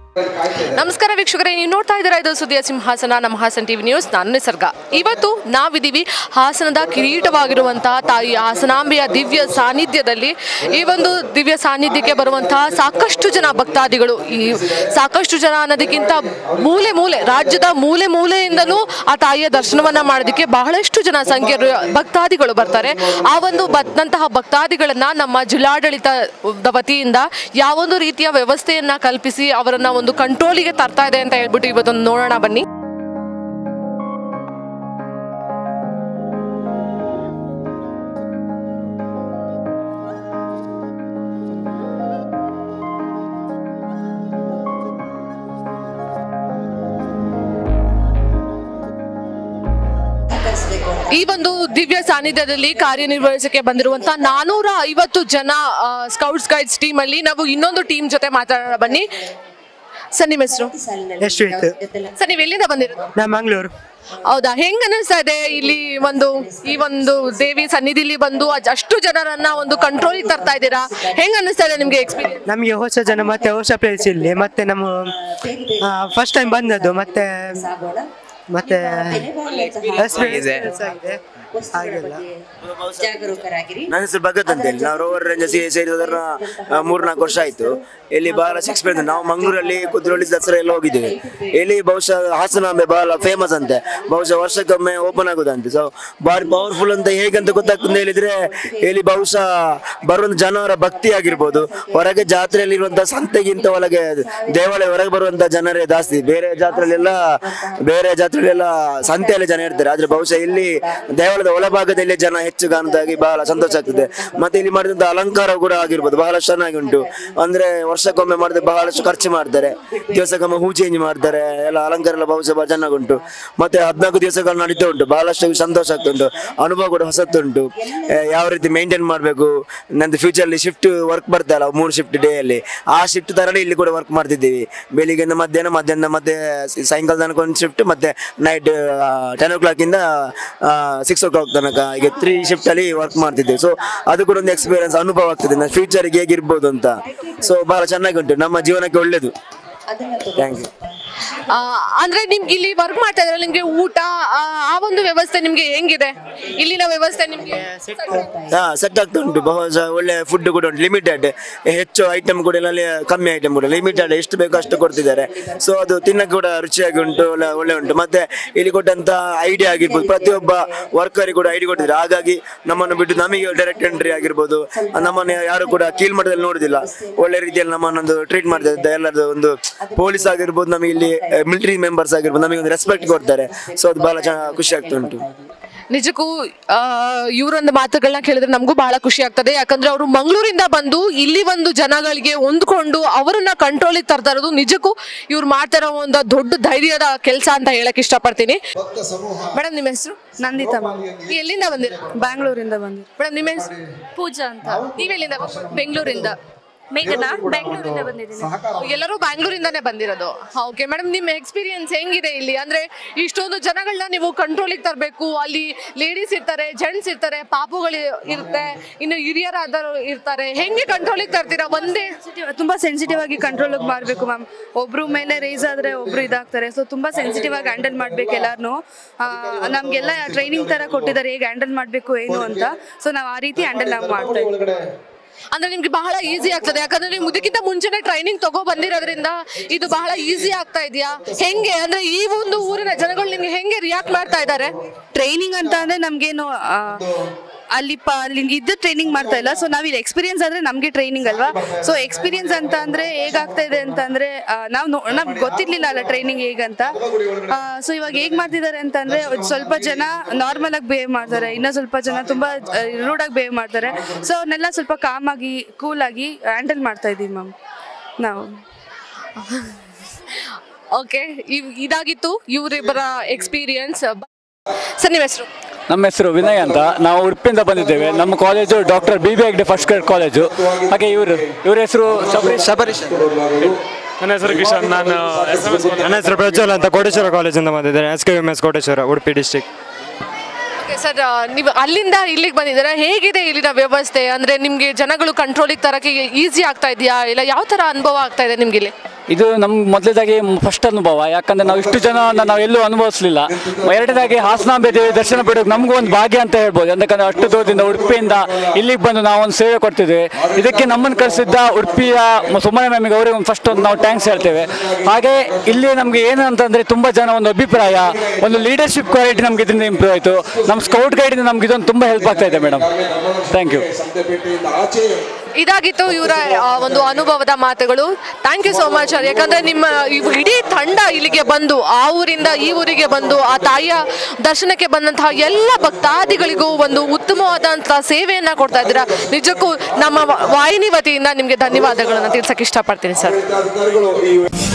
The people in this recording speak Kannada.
ನಮಸ್ಕಾರ ವೀಕ್ಷಕರೇ ನೀವು ನೋಡ್ತಾ ಇದ್ದೀರಾ ಇದು ಸುದ್ದಿಯ ಸಿಂಹಾಸನ ನಮ್ಮ ಹಾಸನ್ ಟಿವಿ ನ್ಯೂಸ್ ನಾನು ನಿಸರ್ಗ ಇವತ್ತು ನಾವಿದ್ದೀವಿ ಹಾಸನದ ಕಿರೀಟವಾಗಿರುವಂತಹ ತಾಯಿ ಹಾಸನಾಂಬೆಯ ದಿವ್ಯ ಸಾನ್ನಿಧ್ಯದಲ್ಲಿ ಈ ಒಂದು ದಿವ್ಯ ಸಾನ್ನಿಧ್ಯಕ್ಕೆ ಬರುವಂತಹ ಸಾಕಷ್ಟು ಜನ ಭಕ್ತಾದಿಗಳು ಈ ಸಾಕಷ್ಟು ಜನ ಅನ್ನೋದಕ್ಕಿಂತ ಮೂಲೆ ಮೂಲೆ ರಾಜ್ಯದ ಮೂಲೆ ಮೂಲೆಯಿಂದಲೂ ಆ ತಾಯಿಯ ದರ್ಶನವನ್ನ ಮಾಡೋದಕ್ಕೆ ಬಹಳಷ್ಟು ಜನ ಸಂಖ್ಯೆಯ ಭಕ್ತಾದಿಗಳು ಬರ್ತಾರೆ ಆ ಒಂದು ಬಂದಂತಹ ಭಕ್ತಾದಿಗಳನ್ನ ನಮ್ಮ ಜಿಲ್ಲಾಡಳಿತದ ವತಿಯಿಂದ ಯಾವೊಂದು ರೀತಿಯ ವ್ಯವಸ್ಥೆಯನ್ನ ಕಲ್ಪಿಸಿ ಅವರನ್ನ ಒಂದು ಕಂಟ್ರೋಲಿಗೆ ತರ್ತಾ ಇದೆ ಅಂತ ಹೇಳ್ಬಿಟ್ಟು ಇವತ್ತೊಂದು ನೋಡೋಣ ಬನ್ನಿ ಈ ಒಂದು ದಿವ್ಯ ಸಾನ್ನಿಧ್ಯದಲ್ಲಿ ಕಾರ್ಯನಿರ್ವಹಿಸಕ್ಕೆ ಬಂದಿರುವಂತಹ ನಾನೂರ ಐವತ್ತು ಜನ ಸ್ಕೌಟ್ಸ್ ಗೈಡ್ಸ್ ಟೀಮ್ ಅಲ್ಲಿ ನಾವು ಇನ್ನೊಂದು ಟೀಮ್ ಜೊತೆ ಮಾತಾಡೋಣ ಬನ್ನಿ ಸರ್ ನಿಮ್ಮ ಹೆಸರು ಎಷ್ಟು ಇತ್ತು ಸರ್ ನೀವು ಎಲ್ಲಿಂದ ಬಂದಿರೋದು ನಾ ಮಂಗಳೂರು ಹೌದಾ ಹೆಂಗ್ ಅನಿಸ್ತಾ ಇದೆ ಇಲ್ಲಿ ಒಂದು ಈ ಒಂದು ದೇವಿ ಸನ್ನಿಧಿಲಿ ಬಂದು ಅಜ್- ಅಷ್ಟು ಜನರನ್ನ ಒಂದು ಕಂಟ್ರೋಲಿಗೆ ತರ್ತಾ ಇದ್ದೀರಾ ಹೆಂಗ್ ಅನಿಸ್ತಾ ಇದೆ ನಿಮ್ಗೆ ಎಕ್ಸ್ಪೀರಿಯನ್ಸ್ ನಮಗೆ ಹೊಸ ಜನ ಮತ್ತೆ ಹೊಸ ಪ್ಲೇಸ್ ಇಲ್ಲಿ ಮತ್ತೆ ನಮ್ಮ ಫಸ್ಟ್ ಟೈಮ್ ಬಂದದ್ದು ಮತ್ತೆ ಮತ್ತೆ experience ಆಗಿದೆ ಹಾಗೆಲ್ಲ ಜಾಗರೂಕರಾಗಿರಿ ನನ್ನ ಹೆಸರು ಭಗತ್ ಅಂತ ಹೇಳಿ ನಾವು ರೋವರ್ ರೇಂಜ್ ಸೇರಿದರ ಮೂರ್ನಾಲ್ಕು ವರ್ಷ ಆಯ್ತು ಇಲ್ಲಿ ಬಹಳಷ್ಟು ಎಕ್ಸ್ಪೀರಿಯನ್ಸ್ ನಾವು ಮಂಗಳೂರಲ್ಲಿ ಕುದ್ರೋಳಿ ದಸರಾ ಎಲ್ಲ ಹೋಗಿದ್ದೇವೆ ಇಲ್ಲಿ ಬಹುಶಃ ಹಾಸನಾಂಬೆ ಬಹಳ ಫೇಮಸ್ ಅಂತೆ ಬಹುಶಃ ವರ್ಷಕ್ಕೊಮ್ಮೆ ಓಪನ್ ಆಗುದಂತೆ ಸೊ ಭಾರಿ ಪವರ್ಫುಲ್ ಅಂತ ಹೇಗಂತ ಗೊತ್ತಾಗ್ತದೆ ಹೇಳಿದ್ರೆ ಇಲ್ಲಿ ಬಹುಶಃ ಬರುವಂತ ಜನರ ಭಕ್ತಿ ಆಗಿರ್ಬೋದು ಹೊರಗೆ ಜಾತ್ರೆಯಲ್ಲಿ ಇರುವಂತ ಸಂತೆಗಿಂತ ಒಳಗೆ ದೇವಾಲಯ ಹೊರಗೆ ಬರುವಂತ ಜನರೇ ಜಾಸ್ತಿ ಬೇರೆ ಜಾತ್ರೆಲೆಲ್ಲ ಬೇರೆ ಜಾತ್ರೆಲೆಲ್ಲ ಸಂತೆಯಲ್ಲಿ ಜನ ಇರ್ತಾರೆ ಆದ್ರೆ ಬಹುಶಃ ಇಲ್ಲಿ ದೇವಾಲಯದ ಒಳಭಾಗದಲ್ಲಿ ಜನ ಹೆಚ್ಚು ಕಾಣುದಾಗಿ ಬಹಳ ಸಂತೋಷ ಆಗ್ತದೆ ಮತ್ತೆ ಇಲ್ಲಿ ಮಾಡಿದಂತ ಅಲಂಕಾರ ಕೂಡ ಆಗಿರ್ಬೋದು ಬಹಳ ಚೆನ್ನಾಗಿ ಉಂಟು ಅಂದ್ರೆ ವರ್ಷಕ್ಕೊಮ್ಮೆ ಮಾಡಿದ್ರೆ ಬಹಳಷ್ಟು ಖರ್ಚು ಮಾಡ್ತಾರೆ ದಿವಸಕ್ಕೊಮ್ಮೆ ಹೂ ಚೇಂಜ್ ಮಾಡ್ತಾರೆ ಎಲ್ಲ ಅಲಂಕಾರ ಎಲ್ಲ ಬಹುಶಃ ಬಹಳ ಚೆನ್ನಾಗುಂಟು ಮತ್ತೆ ಹದಿನಾಲ್ಕು ದಿವಸಗಳು ನಡೀತಾ ಉಂಟು ಬಹಳಷ್ಟು ಸಂತೋಷ ಆಗ್ತುಂಟು ಅನುಭವ ಕೂಡ ಹೊಸತ್ತುಂಟು ಆ, ಯಾವ ರೀತಿ ಮೇಂಟೈನ್ ಮಾಡಬೇಕು ನಂದು ಫ್ಯೂಚರ್ಲಿ ಶಿಫ್ಟ್ ವರ್ಕ್ ಬರ್ತಲ್ಲ ಮೂರು ಶಿಫ್ಟ್ ಡೇ ಅಲ್ಲಿ ಆ ಶಿಫ್ಟ್ ತರನೇ ಇಲ್ಲಿ ಕೂಡ ವರ್ಕ್ ಮಾಡ್ತಿದ್ದೀವಿ ಬೆಳಿಗ್ಗೆಯಿಂದ ಮಧ್ಯಾಹ್ನ ಮಧ್ಯಾಹ್ನ ಮತ್ತೆ ಸಾಯಂಕಾಲ ತನಕ ಒಂದು ಶಿಫ್ಟ್ ಮತ್ತೆ ನೈಟ್ ಟೆನ್ ಓ ಕ್ಲಾಕ್ ಇಂದ ಸಿಕ್ಸ್ ಓ ಕ್ಲಾಕ್ ತನಕ ಈಗ ತ್ರೀ ಶಿಫ್ಟ್ ಅಲ್ಲಿ ವರ್ಕ್ ಮಾಡ್ತಿದ್ದೇವೆ ಸೊ ಅದು ಕೂಡ ಒಂದು ಎಕ್ಸ್ಪೀರಿಯನ್ಸ್ ಅನುಭವ ಆಗ್ತದೆ ನನ್ನ ಫ್ಯೂಚರ್ಗೆ ಹೇಗಿರ್ಬೋದು ಅಂತ ಸೊ ಬಹಳ ಚೆನ್ನಾಗಿ ಉಂಟು ನಮ್ಮ ಜೀವನಕ್ಕೆ ಒಳ್ಳೇದು ಥ್ಯಾಂಕ್ ಯು ಅಂದ್ರೆ ನಿಮ್ಗೆ ಇಲ್ಲಿ ವರ್ಕ್ ಮಾಡ್ತಾ ಇದ್ರೆ ನಿಮ್ಗೆ ಊಟ ಆ, ಆ ಒಂದು ವ್ಯವಸ್ಥೆ ನಿಮ್ಗೆ ಹೆಂಗಿದೆ ಇಲ್ಲಿನ ವ್ಯವಸ್ಥೆ ನಿಮ್ಗೆ ಹಾ ಸೆಟ್ ಆಗ್ತಾ ಉಂಟು ಬಹುಶಃ ಒಳ್ಳೆ ಫುಡ್ ಕೂಡ ಉಂಟು ಲಿಮಿಟೆಡ್ ಹೆಚ್ಚು ಐಟಮ್ ಕೂಡ ಇಲ್ಲ ಅಲ್ಲಿ ಕಮ್ಮಿ ಐಟಮ್ ಕೂಡ ಲಿಮಿಟೆಡ್ ಎಷ್ಟು ಬೇಕೋ ಅಷ್ಟು ಕೊಡ್ತಿದ್ದಾರೆ ಸೊ ಅದು ತಿನ್ನಕ್ಕೆ ಕೂಡ ರುಚಿಯಾಗಿ ಉಂಟು ಒಳ್ಳೆ ಒಳ್ಳೆ ಉಂಟು ಮತ್ತೆ ಇಲ್ಲಿ ಕೊಟ್ಟಂತ ಐಡಿಯಾ ಆಗಿರ್ಬೋದು ಪ್ರತಿಯೊಬ್ಬ ವರ್ಕರ್ ಕೂಡ ಐಡಿ ಕೊಟ್ಟಿದ್ದಾರೆ ಹಾಗಾಗಿ ನಮ್ಮನ್ನು ಬಿಟ್ಟು ನಮಗೆ ಡೈರೆಕ್ಟ್ ಎಂಟ್ರಿ ಆಗಿರ್ಬೋದು ನಮ್ಮನ್ನು ಯಾರು ಕೂಡ ಕೀಳ್ ಮಟ್ಟದಲ್ಲಿ ನೋಡುದಿಲ್ಲ ಒಳ್ಳೆ ರೀತಿಯಲ್ಲಿ ನಮ್ಮನ್ನೊಂದು ಟ್ರೀಟ್ ಮಾಡ್ತಾ ಎಲ್ಲರದ್ದು ಒಂದು ಪೊಲೀಸ್ ಆಗಿರ್ಬೋದು ನಮಗೆ ಇಲ್ಲಿ ಮಿಲಿಟರಿ ಮೆಂಬರ್ಸ್ ಆಗಿರ್ಬೋದು ನಮಗೆ ಒಂದು ರೆಸ್ಪೆಕ್ಟ್ ಕೊಡ್ತಾರೆ ಸೊ ಅದು ಬಹಳ ಚೆನ್ನಾಗಿ ಖುಷಿ ಆಗ್ತಾ ಉಂಟು ನಿಜಕ್ಕೂ ಆ, ಇವರೊಂದು ಮಾತುಗಳನ್ನ ಕೇಳಿದ್ರೆ ನಮಗೂ ಬಹಳ ಖುಷಿ ಆಗ್ತದೆ ಯಾಕಂದ್ರೆ ಅವರು ಮಂಗಳೂರಿಂದ ಬಂದು ಇಲ್ಲಿ ಒಂದು ಜನಗಳಿಗೆ ಹೊಂದ್ಕೊಂಡು ಅವರನ್ನ ಕಂಟ್ರೋಲಿಗೆ ತರ್ತಾ ಇರೋದು ನಿಜಕ್ಕೂ ಇವ್ರು ಮಾಡ್ತಾ ಇರೋ ಒಂದು ದೊಡ್ಡ ಧೈರ್ಯದ ಕೆಲಸ ಅಂತ ಹೇಳಕ್ ಇಷ್ಟಪಡ್ತೀನಿ ಮೇಡಮ್ ನಿಮ್ಮ ಹೆಸರು ನಂದಿತಾ ಮ್ಯಾಮ್ ಎಲ್ಲಿಂದ ಬಂದಿರ ಬ್ಯಾಂಗ್ಳೂರಿಂದ ಬಂದಿರು ಮೇಡಮ್ ನಿಮ್ಮ ಹೆಸರು ಪೂಜಾ ಅಂತ ನೀವೆಲ್ಲಿಂದ ಬೆಂಗಳೂರಿಂದ ಮೇಘನಾ ಬೆಂಗಳೂರಿಂದ ಬಂದಿದ್ದೀನಿ ಎಲ್ಲರೂ ಬ್ಯಾಂಗ್ಳೂರಿಂದಾನೇ ಬಂದಿರೋದು ಓಕೆ ಮೇಡಮ್ ನಿಮ್ಮ ಎಕ್ಸ್ಪೀರಿಯನ್ಸ್ ಹೆಂಗಿದೆ ಇಲ್ಲಿ ಅಂದ್ರೆ ಇಷ್ಟೊಂದು ಜನಗಳನ್ನ ನೀವು ಕಂಟ್ರೋಲಿಗೆ ತರಬೇಕು ಅಲ್ಲಿ ಲೇಡೀಸ್ ಇರ್ತಾರೆ ಜೆಂಟ್ಸ್ ಇರ್ತಾರೆ ಪಾಪುಗಳು ಇರುತ್ತೆ ಇನ್ನು ಹಿರಿಯರಾದರು ಇರ್ತಾರೆ ಹೆಂಗೆ ಕಂಟ್ರೋಲಿಗೆ ತರ್ತೀರಾ ಒಂದೇ Sensitive- ತುಂಬಾ ಸೆನ್ಸಿಟಿವ್ ಆಗಿ ಕಂಟ್ರೋಲ್ ಮಾಡಬೇಕು ಮ್ಯಾಮ್ ಒಬ್ರು ಮೇಲೆ ರೈಸ್ ಆದ್ರೆ ಒಬ್ರು ಇದಾಗ್ತಾರೆ ಸೊ ತುಂಬಾ ಸೆನ್ಸಿಟಿವ್ ಆಗಿ ಹ್ಯಾಂಡಲ್ ಮಾಡ್ಬೇಕು ಎಲ್ಲಾರ್ನು ಆ, ನಮ್ಗೆಲ್ಲ ಟ್ರೈನಿಂಗ್ ತರ ಕೊಟ್ಟಿದ್ದಾರೆ ಹೇಗೆ ಹ್ಯಾಂಡಲ್ ಮಾಡ್ಬೇಕು ಏನು ಅಂತ ಸೊ ನಾವು ಆ ರೀತಿ ಹ್ಯಾಂಡಲ್ ನಾವು ಮಾಡ್ತಾ ಇದ್ದೀವಿ ಅಂದ್ರೆ ನಿಮ್ಗೆ ಬಹಳ ಈಸಿ ಆಗ್ತದೆ ಯಾಕಂದ್ರೆ ನೀವು ಇದಕ್ಕಿಂತ ಮುಂಚೆನೆ ಟ್ರೈನಿಂಗ್ ತಗೋ ಬಂದಿರೋದ್ರಿಂದ ಇದು ಬಹಳ ಈಸಿ ಆಗ್ತಾ ಇದೆಯಾ ಹೆಂಗೆ ಅಂದ್ರೆ ಈ ಒಂದು ಊರಿನ ಜನಗಳು ನಿಮ್ಗೆ ಹೆಂಗೆ ರಿಯಾಕ್ಟ್ ಮಾಡ್ತಾ ಇದ್ದಾರೆ ಟ್ರೈನಿಂಗ್ ಅಂತ ಅಂದ್ರೆ ನಮ್ಗೇನು ಆ, ಅಲ್ಲಿ ಪ ಅಲ್ಲಿ ಇದ್ದು ಟ್ರೈನಿಂಗ್ ಮಾಡ್ತಾ ಇಲ್ಲ ಸೊ ನಾವ್ ಇಲ್ಲಿ ಎಕ್ಸ್ಪೀರಿಯನ್ಸ್ ಆದ್ರೆ ನಮ್ಗೆ ಟ್ರೈನಿಂಗ್ ಅಲ್ವಾ ಸೊ ಎಕ್ಸ್ಪೀರಿಯನ್ಸ್ ಅಂತ ಅಂದ್ರೆ ಹೇಗಾಗ್ತಾ ಇದೆ ಅಂತ ಅಂದ್ರೆ ಆ, ನಾವ್ ನೋ- ನಮ್ಗೆ ಗೊತ್ತಿರ್ಲಿಲ್ಲ ಅಲ್ಲ ಟ್ರೈನಿಂಗ್ ಹೇಗಂತ ಸೊ ಇವಾಗ ಹೇಗ್ ಮಾಡ್ತಿದ್ದಾರೆ ಅಂತ ಅಂದ್ರೆ ಒಂದ್ ಸ್ವಲ್ಪ ಜನ ನಾರ್ಮಲ್ ಆಗಿ ಬಿಹೇವ್ ಮಾಡ್ತಾರೆ ಇನ್ನ ಸ್ವಲ್ಪ ಜನ ತುಂಬಾ ರೂಡ್ ಆಗಿ ಬಿಹೇವ್ ಮಾಡ್ತಾರೆ ಸೊ ಅವ್ರನ್ನೆಲ್ಲ ಸ್ವಲ್ಪ ಕಾಮ್ ಆಗಿ ಕೂಲ್ ಆಗಿ ಹ್ಯಾಂಡಲ್ ಮಾಡ್ತಾ ಇದೀವಿ ಮ್ಯಾಮ್ ನಾವು ಓಕೆ ಇದಾಗಿತ್ತು ಇವರಿಬ್ಬರ ಎಕ್ಸ್ಪೀರಿಯನ್ಸ್ ಸರ್ ನಿಮ್ಮ ಹೆಸರು ನಮ್ಮ ಹೆಸರು ವಿನಯ್ ಅಂತ ನಾವು ಉಡುಪಿಯಿಂದ ಬಂದಿದ್ದೇವೆ ನಮ್ಮ college doctor B B Hegde first grade college ಹಾಗೆ ಇವರು ಇವ್ರ ಹೆಸರು ಶಬರೀಶ್ ಶಬರೀಶ್ ನನ್ನ ಹೆಸರು ಕಿಶನ್ ನಾನು ಎಸ್ ಎಂ ಎಸ್ ನನ್ನ ಹೆಸರು ಪ್ರಜ್ವಲ್ ಅಂತ ಕೋಟೇಶ್ವರ ಕಾಲೇಜಿಂದ ಬಂದಿದ್ದೇನೆ S K M S Koteshwara Udupi district okay sir ನೀವು ಅಲ್ಲಿಂದ ಇಲ್ಲಿಗೆ ಬಂದಿದ್ದೀರಾ ಹೇಗಿದೆ ಇಲ್ಲಿನ ವ್ಯವಸ್ಥೆ ಅಂದ್ರೆ ನಿಮಗೆ ಜನಗಳು ಕಂಟ್ರೋಲಿಗೆ ತರಕ್ಕೆ ಈಸಿ ಆಗ್ತಾ ಇದೆಯಾ ಇಲ್ಲ ಯಾವ ಥರ ಅನುಭವ ಆಗ್ತಾ ಇದೆ ನಿಮ್ಗೆ ಇಲ್ಲಿ ಇದು ನಮ್ಮ ಮೊದಲದಾಗಿ ಫಸ್ಟ್ ಅನುಭವ ಯಾಕಂದ್ರೆ ನಾವು ಇಷ್ಟು ಜನ ನಾವು ಎಲ್ಲೂ ಅನುಭವಿಸಲಿಲ್ಲ ಎರಡನೇದಾಗಿ ಹಾಸನಾಂಬೆ ದೇವಿ ದರ್ಶನ ಪಡೆಯೋಕೆ ನಮಗೂ ಒಂದು ಭಾಗ್ಯ ಅಂತ ಹೇಳ್ಬೋದು ಯಾಕಂದ್ರೆ ಅಷ್ಟು ದೂರದಿಂದ ಉಡುಪಿಯಿಂದ ಇಲ್ಲಿಗೆ ಬಂದು ನಾವು ಒಂದು ಸೇವೆ ಕೊಡ್ತಿದ್ದೇವೆ ಇದಕ್ಕೆ ನಮ್ಮನ್ನು ಕಳಿಸಿದ್ದ ಉಡುಪಿಯ ಮ- ಸುಮನ ಮ್ಯಾಮಿಗೆ ಅವರಿಗೆ ಒಂದು ಫಸ್ಟ್ ಒಂದು ನಾವು ಟ್ಯಾಂಕ್ಸ್ ಹೇಳ್ತೇವೆ ಹಾಗೆ ಇಲ್ಲಿ ನಮಗೆ ಏನು ಅಂತಂದ್ರೆ ತುಂಬಾ ಜನ ಒಂದು ಅಭಿಪ್ರಾಯ ಒಂದು ಲೀಡರ್ಶಿಪ್ ಕ್ವಾಲಿಟಿ ನಮ್ಗೆ ಇದರಿಂದ ಇಂಪ್ರೂವ್ ಆಯಿತು ನಮ್ಮ ಸ್ಕೌಟ್ ಗೈಡಿಂದ ನಮ್ಗೆ ಇದೊಂದು ತುಂಬ ಹೆಲ್ಪ್ ಆಗ್ತಾ ಇದೆ ಮೇಡಮ್ ಥ್ಯಾಂಕ್ ಯು ಇದಾಗಿತ್ತು ಇವರ ಒಂದು ಅನುಭವದ ಮಾತುಗಳು ಥ್ಯಾಂಕ್ ಯು ಸೋ ಮಚ್ ಯಾಕಂದ್ರೆ ನಿಮ್ಮ ಇವ್ ಇಡೀ ತಂಡ ಇಲ್ಲಿಗೆ ಬಂದು ಆ ಊರಿಂದ ಈ ಊರಿಗೆ ಬಂದು ಆ ತಾಯಿಯ ದರ್ಶನಕ್ಕೆ ಬಂದಂತಹ ಎಲ್ಲ ಭಕ್ತಾದಿಗಳಿಗೂ ಒಂದು ಉತ್ತಮವಾದಂತಹ ಸೇವೆಯನ್ನ ಕೊಡ್ತಾ ಇದ್ದೀರಾ ನಿಜಕ್ಕೂ ನಮ್ಮ ವಾಹಿನಿ ವತಿಯಿಂದ ನಿಮಗೆ ಧನ್ಯವಾದಗಳನ್ನ ತಿಳಿಸಕ್ಕೆ ಇಷ್ಟಪಡ್ತೀನಿ ಸರ್